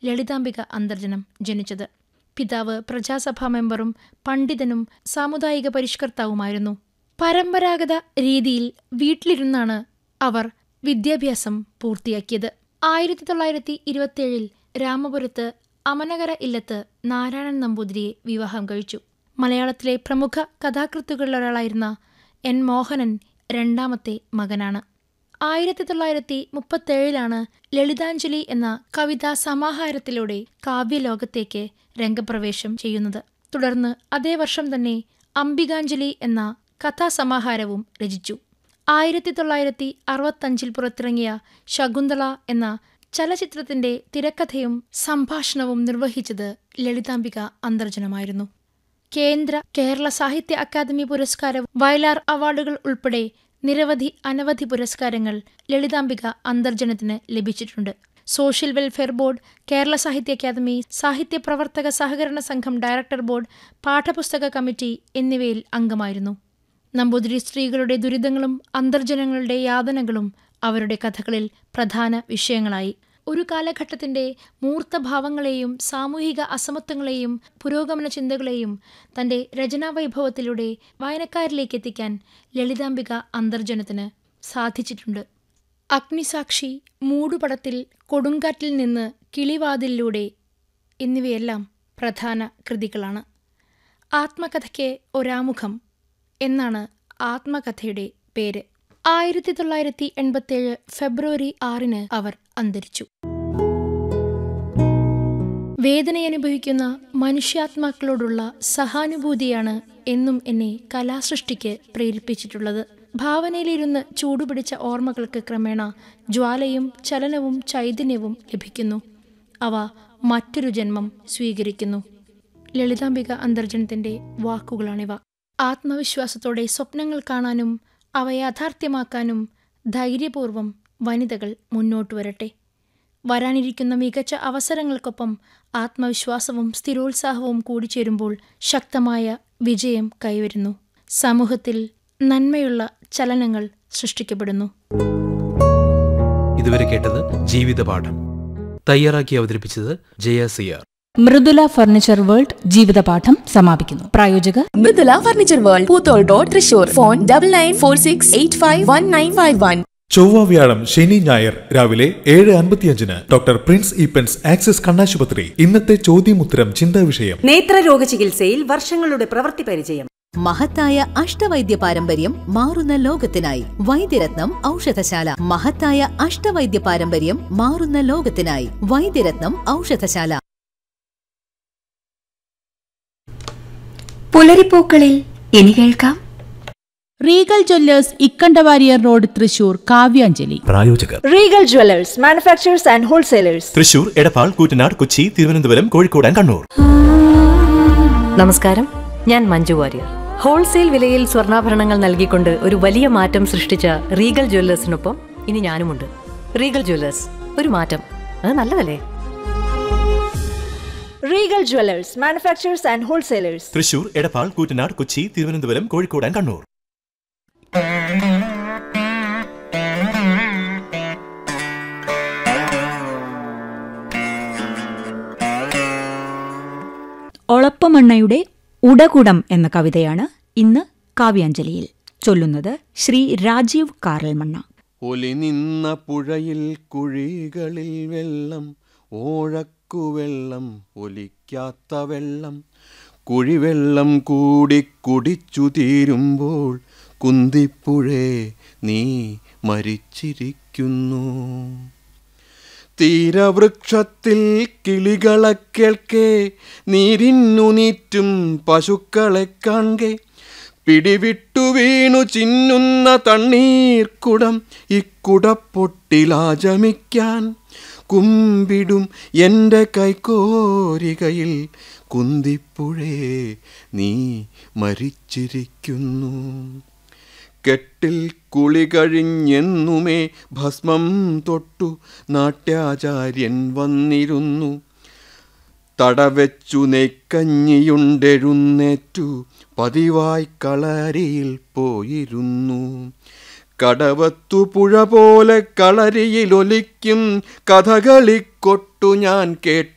ലളിതാംബിക അന്തർജനം ജനിച്ചത് പിതാവ് പ്രജാസഭാ മെമ്പറും പണ്ഡിതനും സാമുദായിക പരിഷ്കർത്താവുമായിരുന്നു പരമ്പരാഗത രീതിയിൽ വീട്ടിലിരുന്നാണ് അവർ വിദ്യാഭ്യാസം പൂർത്തിയാക്കിയത് ആയിരത്തി തൊള്ളായിരത്തി ഇരുപത്തിയേഴിൽ രാമപുരത്ത് അമനകര ഇല്ലത്ത് നാരായണൻ നമ്പൂതിരിയെ വിവാഹം കഴിച്ചു മലയാളത്തിലെ പ്രമുഖ കഥാകൃത്തുകളിലൊരാളായിരുന്ന എൻ മോഹനൻ രണ്ടാമത്തെ മകനാണ് ആയിരത്തി തൊള്ളായിരത്തി മുപ്പത്തേഴിലാണ് ലളിതാഞ്ജലി എന്ന കവിതാ സമാഹാരത്തിലൂടെ കാവ്യലോകത്തേക്ക് രംഗപ്രവേശം ചെയ്യുന്നത് തുടർന്ന് അതേ വർഷം തന്നെ അംബികാഞ്ജലി എന്ന കഥാസമാഹാരവും രചിച്ചു ആയിരത്തി തൊള്ളായിരത്തി അറുപത്തഞ്ചിൽ പുറത്തിറങ്ങിയ ശകുന്തള എന്ന ചലച്ചിത്രത്തിന്റെ തിരക്കഥയും സംഭാഷണവും നിർവഹിച്ചത് ലളിതാംബിക അന്തർജനമായിരുന്നു കേന്ദ്ര കേരള സാഹിത്യ അക്കാദമി പുരസ്കാരവും വയലാർ അവാർഡുകൾ ഉൾപ്പെടെ നിരവധി അനവധി പുരസ്കാരങ്ങൾ ലളിതാംബിക അന്തർജനത്തിന് ലഭിച്ചിട്ടുണ്ട് സോഷ്യൽ വെൽഫെയർ ബോർഡ് കേരള സാഹിത്യ അക്കാദമി സാഹിത്യ പ്രവർത്തക സഹകരണ സംഘം ഡയറക്ടർ ബോർഡ് പാഠപുസ്തക കമ്മിറ്റി എന്നിവയിൽ അംഗമായിരുന്നു നമ്പൂതിരി സ്ത്രീകളുടെ ദുരിതങ്ങളും അന്തർജനങ്ങളുടെ യാതനകളും അവരുടെ കഥകളിൽ പ്രധാന വിഷയങ്ങളായി ഒരു കാലഘട്ടത്തിന്റെ മൂർത്തഭാവങ്ങളെയും സാമൂഹിക അസമത്വങ്ങളെയും പുരോഗമന ചിന്തകളെയും തന്റെ രചനാവൈഭവത്തിലൂടെ വായനക്കാരിലേക്ക് എത്തിക്കാൻ ലളിതാംബിക അന്തർജനത്തിന് സാധിച്ചിട്ടുണ്ട് അഗ്നിസാക്ഷി മൂടുപടത്തിൽ കൊടുങ്കാറ്റിൽ നിന്ന് കിളിവാതിലൂടെ എന്നിവയെല്ലാം പ്രധാന കൃതികളാണ് ആത്മകഥയ്ക്ക് ഒരാമുഖം എന്നാണ് ആത്മകഥയുടെ പേര് ആയിരത്തി തൊള്ളായിരത്തി എൺപത്തിയേഴ് ഫെബ്രുവരി ആറിന് അവർ അന്തരിച്ചു വേദനയനുഭവിക്കുന്ന മനുഷ്യാത്മാക്കളോടുള്ള സഹാനുഭൂതിയാണ് എന്നും എന്നെ കലാസൃഷ്ടിക്ക് പ്രേരിപ്പിച്ചിട്ടുള്ളത് ഭാവനയിലിരുന്ന് ചൂടുപിടിച്ച ഓർമ്മകൾക്ക് ക്രമേണ ജ്വാലയും ചലനവും ചൈതന്യവും ലഭിക്കുന്നു അവ മറ്റൊരു ജന്മം സ്വീകരിക്കുന്നു ലളിതാംബിക അന്തർജനത്തിന്റെ വാക്കുകളാണിവ ആത്മവിശ്വാസത്തോടെ സ്വപ്നങ്ങൾ കാണാനും അവ യാഥാർത്ഥ്യമാക്കാനും ധൈര്യപൂർവം വനിതകൾ മുന്നോട്ടു വരട്ടെ വരാനിരിക്കുന്ന മികച്ച അവസരങ്ങൾക്കൊപ്പം ആത്മവിശ്വാസവും സ്ഥിരോത്സാഹവും കൂടിച്ചേരുമ്പോൾ ശക്തമായ വിജയം കൈവരുന്നു സമൂഹത്തിൽ നന്മയുള്ള ചലനങ്ങൾ സൃഷ്ടിക്കപ്പെടുന്നു ഇതുവരെ കേട്ടത് ജീവിതപാഠം തയ്യാറാക്കി അവതരിപ്പിച്ചത് ജയ സിയാർ മൃദുല ഫർണിച്ചർ വേൾഡ് ജീവിതപാഠം സമാപിക്കുന്നു പ്രായോജകർ Mridula furniture world Poothole road Thrissur phone double nine four six eight five one nine five one ചൊവ്വ വ്യാഴം ശനി ഞായർ രാവിലെ ഏഴ് അൻപത്തിയഞ്ചിന് ഡോക്ടർ പ്രിൻസ് ഈപ്പൻസ് ആക്സിസ് കണ്ണാശുപത്രി ഇന്നത്തെ ചോദ്യമുത്തരം ചിന്താ വിഷയം നേത്രരോഗ ചികിത്സയിൽ വർഷങ്ങളുടെ പ്രവൃത്തി പരിചയം മഹത്തായ അഷ്ടവൈദ്യ പാരമ്പര്യം മാറുന്ന ലോകത്തിനായി വൈദ്യരത്നം ഔഷധശാല മഹത്തായ അഷ്ടവൈദ്യ പാരമ്പര്യം മാറുന്ന ലോകത്തിനായി വൈദ്യരത്നം ഔഷധശാല പുലരിപ്പൂക്കളിൽ ഇനി കേൾക്കാം Regal jewellers Ikkandavarier road Thrissur കാവ്യാഞ്ജലി പ്രായോജകർ Regal jewellers manufacturers and wholesalers Thrissur Edappal Koottanad Kochi Thiruvananthapuram Kozhikode and Kannur നമസ്കാരം ഞാൻ മഞ്ജു വാര്യർ ഹോൾസെയിൽ വിലയിൽ സ്വർണ്ണാഭരണങ്ങൾ നൽകിക്കൊണ്ട് ഒരു വലിയ മാറ്റം സൃഷ്ടിച്ച റീഗൽ ജ്വല്ലേഴ്സിനൊപ്പം ഇനി ഞാനുമുണ്ട് റീഗൽ ജ്വല്ലേഴ്സ് ഒരു മാറ്റം അത് നല്ലതല്ലേ Regal jewellers manufacturers and wholesalers Thrissur Edappal Koottanad Kochi Thiruvananthapuram Kozhikode and Kannur ഒളപ്പമണ്ണയുടെ ഉടകുടം എന്ന കവിതയാണ് ഇന്ന് കാവ്യാഞ്ജലിയിൽ ചൊല്ലുന്നത് ശ്രീ രാജീവ് കാറൽമണ്ണ ഒലി നിന്ന പുഴയിൽ കുഴികളിൽ വെള്ളം ഓഴക്കുവെള്ളം ഒലിക്കാത്ത വെള്ളം കുഴിവെള്ളം കൂടി കുടിച്ചു തീരുമ്പോൾ കുന്തിപ്പുഴേ നീ മരിച്ചിരിക്കുന്നു തീരവൃക്ഷത്തിൽ കിളികളെ കേൾക്കെ നീരിന്നു നീറ്റും പശുക്കളെ കാൺകെ പിടിവിട്ടു വീണു ചിന്നുന്ന തണ്ണീർക്കുടം ഇക്കുടപ്പൊട്ടിലാചമിക്കാൻ കുമ്പിടും എൻ്റെ കൈക്കോരികയിൽ കുന്തിപ്പുഴേ നീ മരിച്ചിരിക്കുന്നു കെട്ടിൽ കുളി കഴിഞ്ഞെന്നുമേ ഭസ്മം തൊട്ടു നാട്യാചാര്യൻ വന്നിരുന്നു തടവെച്ചു നെയ്ക്കഞ്ഞിയുണ്ടെഴുന്നേറ്റു പതിവായി കളരിയിൽ പോയിരുന്നു കടവത്തു പുഴ പോലെ കളരിയിലൊലിക്കും കഥകളിക്കൊട്ടു ഞാൻ കേട്ടു